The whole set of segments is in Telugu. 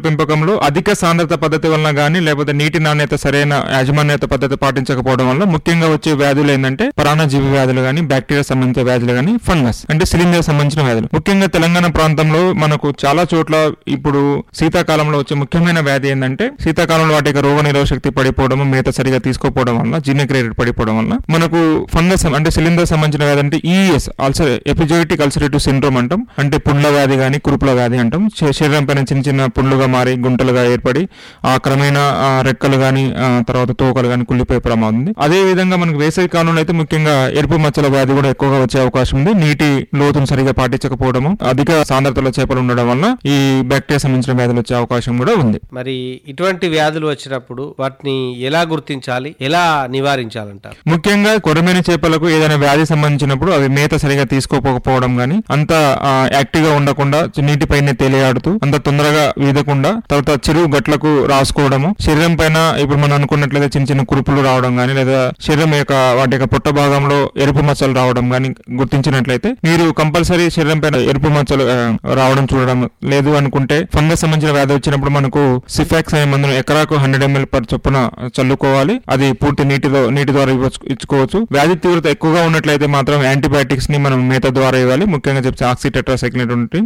పెంపకంలో అధిక సాంద్రత పద్ధతి వలన గానీ లేకపోతే నీటి నాణ్యత సరైన యాజమాన్యత పద్ధతి పాటించకపోవడం వల్ల ముఖ్యంగా వచ్చే వ్యాధులు ఏంటంటే పరాన్నజీవి వ్యాధులు గానీ బ్యాక్టీరియా సంబంధించిన వ్యాధులు గానీ ఫంగస్ అంటే సిలిండర్ సంబంధించిన వ్యాధులు ముఖ్యంగా తెలంగాణ ప్రాంతంలో మనకు చాలా చోట్ల ఇప్పుడు శీతాకాలంలో వచ్చే ముఖ్యమైన వ్యాధి ఏంటంటే శీతాకాలంలో వాటి యొక్క రోగ నిరోధక శక్తి పడిపోవడం మేత సరిగా తీసుకోకపోవడం వల్ల జీర్ణక్రియ పడిపోవడం వల్ల మనకు ఫంగస్ అంటే సిలిండర్ సంబంధించిన వ్యాధి అంటే ES ulcer epizootic ulcerative syndrome అంటాం అంటే పుండ్ల వ్యాధి కానీ కురుపుల వ్యాధి అంటాం శ- శరీరం పైన చిన్న చిన్న పుండ్లుగా మారి గుంటలుగా ఏర్పడి ఆ క్రమేణా ఆ, రెక్కలు కానీ తర్వాత తోకలు కానీ కుళ్ళిపోయే ప్రమాదం ఉంది అదే విధంగా మనకు వేసవి కాలంలో అయితే ముఖ్యంగా ఎరుపు మచ్చల వ్యాధి కూడా ఎక్కువగా వచ్చే అవకాశం ఉంది నీటి లోతును సరిగా పాటించకపోవడము అధిక సాంద్రతలో చేపలు ఉండడం వల్ల ఈ బ్యాక్టీరియా సంబంధించిన వ్యాధులు వచ్చే అవకాశం కూడా ఉంది మరి ఇటువంటి వ్యాధులు వచ్చినప్పుడు వాటిని ఎలా గుర్తించాలి ఎలా నివారించాలంటారు ముఖ్యంగా కొరమైన చేపలకు ఏదైనా వ్యాధి సంబంధించినప్పుడు అవి మేత సరిగా తీసుకోకపోవడం గానీ అంత ఆ, యాక్టివ్ గా ఉండకుండా నీటిపైనే తేలియాడుతూ అంత తొందరగా వీదకుండా తర్వాత చెరువు గట్లకు రాసుకోవడము శరీరం పైన ఇప్పుడు మనం అనుకున్నట్లయితే చిన్న చిన్న కురుపులు రావడం గానీ లేదా శరీరం యొక్క వాటి యొక్క పొట్ట భాగంలో ఎరుపు మచ్చలు రావడం గానీ గుర్తించినట్లయితే మీరు కంపల్సరీ శరీరం పైన ఎరుపు మచ్చలు ఆ, రావడం చూడడం లేదు అనుకుంటే ఫంగస్ సంబంధించిన వ్యాధి వచ్చినప్పుడు మనకు సిఫాక్స్ అనే మందును ఎకరాకు హండ్రెడ్ ఎంఎల్ పర్ చొప్పున చల్లుకోవాలి అది పూర్తి నీటిలో నీటి ద్వారా ఇవ్వచ్చు- ఇచ్చుకోవచ్చు వ్యాధి తీవ్రత ఎక్కువగా ఉన్నట్లయితే మాత్రం యాంటీబయాటిక్స్ ని మనం మేత ద్వారా ఇవ్వాలి ముఖ్యంగా చెప్తే ఆక్సిటెట్రాసైక్లిన్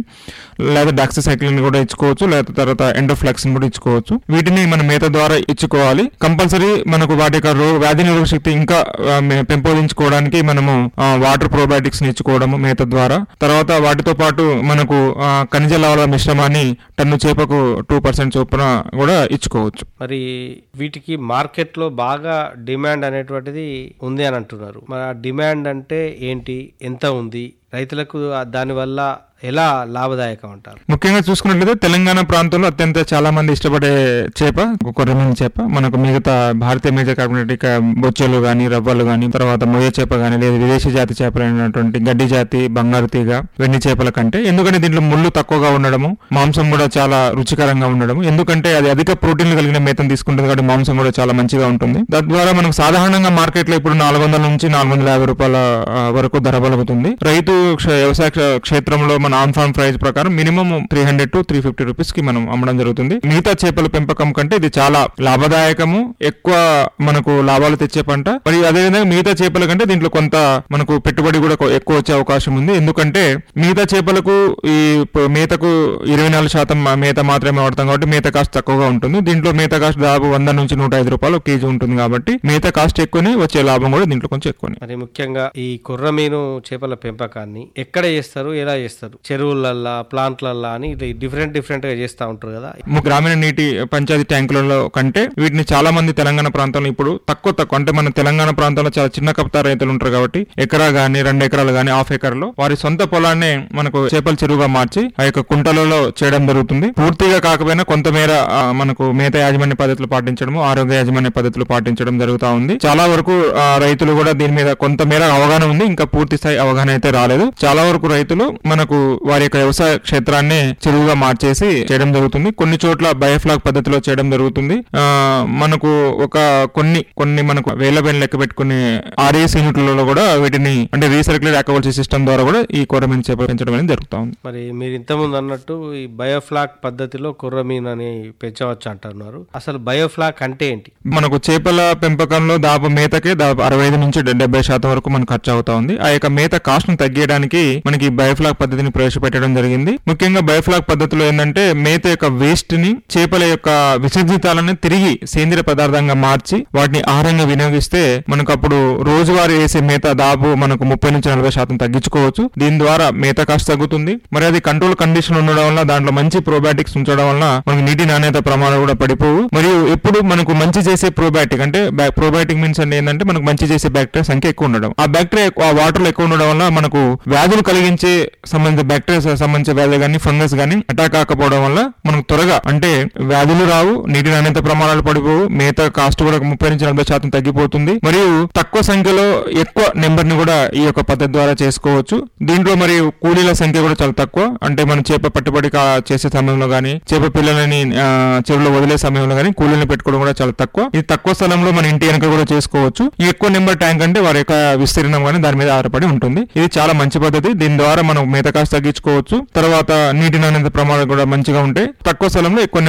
లేదా డాక్సిసైక్లిన్ కూడా ఇచ్చుకోవచ్చు లేదా తర్వాత ఎండోఫ్లాక్సిన్ కూడా ఇచ్చుకోవచ్చు వీటిని మనం మేత ద్వారా ఇచ్చుకోవాలి కంపల్సరీ మనకు వాటి యొక్క రో- వ్యాధి నిరోధక శక్తి ఇంకా ఆ, మే- పెంపొందించుకోవడానికి మనము వాటర్ ప్రోబయాటిక్స్ ని ఇచ్చుకోవడము మేత ద్వారా తర్వాత వాటితో పాటు మనకు ఆ, ఖనిజ లవణాల మిశ్రమాన్ని టన్ను చేపకు టూ పర్సెంట్ చొప్పున కూడా ఇచ్చుకోవచ్చు మరి వీటికి మార్కెట్లో బాగా డిమాండ్ అనేటువంటిది ఉంది అని అంటున్నారు మరి ఆ డిమాండ్ అంటే ఏంటి ఎంత ఉంది రైతులకు ఆ దానివల్ల ఎలా లాభదాయకం అంటారు ముఖ్యంగా చూసుకున్నట్లయితే తెలంగాణ ప్రాంతంలో అత్యంత చాలా మంది ఇష్టపడే చేప కొర్రమీన చేప మనకు మిగతా భారతీయ మేజ కార్బోనేటిక్ బొచ్చెలు గాని రవ్వలు గాని తర్వాత మొయ్య చేప గాని లేదా విదేశీ జాతి చేపలైనటువంటి గడ్డి జాతి బంగారు తీగ వెండి చేపల కంటే ఎందుకంటే దీంట్లో ముళ్ళు తక్కువగా ఉండడము మాంసం కూడా చాలా రుచికరంగా ఉండడము ఎందుకంటే అది అధిక ప్రోటీన్లు కలిగిన మేతను తీసుకుంటుంది కాబట్టి మాంసం కూడా చాలా మంచిగా ఉంటుంది తద్వారా మనకు సాధారణంగా మార్కెట్ లో ఇప్పుడు నాలుగు వందల నుంచి నాలుగు వందల యాభై రూపాయల ఆ, వరకు ధర పలుకుతుంది రైతు క్ష- వ్యవసాయ క్ష- క్షేత్రంలో మన ఆన్ ఫార్మ్ ప్రైస్ ప్రకారం minimum three hundred to three fifty rupees కి మనం అమ్మడం జరుగుతుంది మిగతా చేపల పెంపకం కంటే ఇది చాలా లాభదాయకము ఎక్కువ మనకు లాభాలు తెచ్చే పంట మరి అదేవిధంగా మిగతా చేపల కంటే దీంట్లో కొంత మనకు పెట్టుబడి కూడా కొ- ఎక్కువ వచ్చే అవకాశం ఉంది ఎందుకంటే మిగతా చేపలకు ఈ ప- మేతకు ఇరవై నాలుగు శాతం మా- మేత మాత్రమే వాడతాం కాబట్టి మేత కాస్ట్ తక్కువగా ఉంటుంది దీంట్లో మేత కాస్ట్ దాదాపు వంద నుంచి నూట ఐదు రూపాయలు కేజీ ఉంటుంది కాబట్టి మేత కాస్ట్ ఎక్కువనే వచ్చే లాభం కూడా దీంట్లో కొంచెం ఎక్కువనే మరి ముఖ్యంగా ఈ కుర్రమీను చేపల పెంపకాన్ని ఎక్కడ చేస్తారు ఎలా చేస్తారు చెరువులల్లా ప్లాంట్లల్లా అని ఇది డిఫరెంట్ డిఫరెంట్ గా చేస్తూ ఉంటారు కదా ము- గ్రామీణ నీటి పంచాయతీ ట్యాంకులలో కంటే వీటిని చాలా మంది తెలంగాణ ప్రాంతంలో ఇప్పుడు తక్కువ తక్కువ అంటే మన తెలంగాణ ప్రాంతంలో చాలా చిన్న కప్తా రైతులు ఉంటారు కాబట్టి ఎకరా గానీ రెండు ఎకరాలు గానీ హాఫ్ ఎకర్లో వారి సొంత పొలాన్ని మనకు చేపల చెరువుగా మార్చి ఆ యొక్క కుంటలలో చేయడం జరుగుతుంది పూర్తిగా కాకపోయినా కొంతమేర ఆ, మనకు మేత యాజమాన్య పద్ధతులు పాటించడము ఆరోగ్య యాజమాన్య పద్ధతులు పాటించడం జరుగుతా ఉంది చాలా వరకు ఆ, రైతులు కూడా దీని మీద కొంతమేర అవగాహన ఉంది ఇంకా పూర్తి స్థాయి అవగాహన అయితే రాలేదు చాలా వరకు రైతులు మనకు వారి యొక్క వ్యవసాయ క్షేత్రాన్ని చెరువుగా మార్చేసి చేయడం జరుగుతుంది కొన్ని చోట్ల బయోఫ్లాగ్ పద్ధతిలో చేయడం జరుగుతుంది ఆ, మనకు ఒక కొన్ని కొన్ని మనకు వేల వేల లెక్క పెట్టుకునే ఆర్ఏఎస్ యూనిట్లలో కూడా వీటిని అంటే రీసర్క్యులేట్ అక్వల్సీ సిస్టమ్ ద్వారా కూడా ఈ కొరమీన చేపలు పెంచడం అనేది జరుగుతా ఉంది మరి మీరు ఇంతకుముందు అన్నట్టు ఈ బయోఫ్లాక్ పద్ధతిలో కుర్రమీన్ అని పెంచవచ్చు అంటున్నారు అసలు బయోఫ్లాక్ అంటే ఏంటి మనకు చేపల పెంపకంలో దాదాపు మేతకే దాదాపు అరవై ఐదు నుంచి డెబ్బై శాతం వరకు మనకు ఖర్చు అవుతా ఉంది ఆ యొక్క మేత కాస్ట్ ను తగ్గించడానికి మనకి బయోఫ్లాక్ పద్ధతిని ప్రవేశపెట్టడం జరిగింది ముఖ్యంగా బయోఫ్లాక్ పద్ధతిలో ఏంటంటే మేత యొక్క వేస్ట్ ని చేపల యొక్క విసర్జితాలను తిరిగి సేంద్రియ పదార్థంగా మార్చి వాటిని ఆహారంగా వినియోగిస్తే మనకు అప్పుడు రోజువారీ వేసే మేత దాదాపు మనకు ముప్పై నుంచి నలభై శాతం తగ్గించుకోవచ్చు దీని ద్వారా మేత కాస్ట్ తగ్గుతుంది మరి అది కంట్రోల్ కండిషన్ ఉండడం వల్ల దాంట్లో మంచి ప్రోబయాటిక్స్ ఉంచడం వల్ల మనకు నీటి నాణ్యత ప్రమాణాలు కూడా పడిపోవు మరియు ఎప్పుడు మనకు మంచి చేసే ప్రోబయాటిక్ అంటే ప్రోబయాటిక్ మీన్స్ అంటే ఏంటంటే మనకు మంచి చేసే బ్యాక్టీరియా సంఖ్య ఎక్కువ ఉండడం ఆ బ్యాక్టీరియా ఎక్కువ- ఆ వాటర్ లో ఎక్కువ ఉండడం వల్ల మనకు వ్యాధులు కలిగించే సంబంధించిన బ్యాక్టీరియా సంబంధించిన వ్యాధులు కానీ ఫంగస్ కానీ అటాక్ కాకపోవడం వల్ల మనకు త్వరగా అంటే వ్యాధులు రావు నీటి నాణ్యత ప్రమాణాలు పడిపోవు మేత కాస్ట్ కూడా ముప్పై నుంచి నలభై శాతం తగ్గిపోతుంది మరియు తక్కువ సంఖ్యలో ఎక్కువ నెంబర్ ని కూడా ఈ యొక్క పద్ధతి ద్వారా చేసుకోవచ్చు దీంట్లో మరియు కూలీల సంఖ్య కూడా చాలా తక్కువ అంటే మనం చేప పట్టుబడి కా- చేసే సమయంలో గానీ చేప పిల్లలని ఆ, చెరువులో వదిలే సమయంలో గానీ కూలీలను పెట్టుకోవడం కూడా చాలా తక్కువ ఇది తక్కువ స్థలంలో మన ఇంటి వెనక కూడా చేసుకోవచ్చు ఈ ఎక్కువ నెంబర్ ట్యాంక్ అంటే వారి యొక్క విస్తీర్ణం కానీ దాని మీద ఆధారపడి ఉంటుంది ఇది చాలా మంచి పద్ధతి దీని ద్వారా మనం మేత కాస్ట్ తగ్గించుకోవచ్చు తర్వాత నీటి నాణ్యత ప్రమాణాలు కూడా మంచిగా ఉంటాయి తక్కువ స్థలంలో ఎక్కువ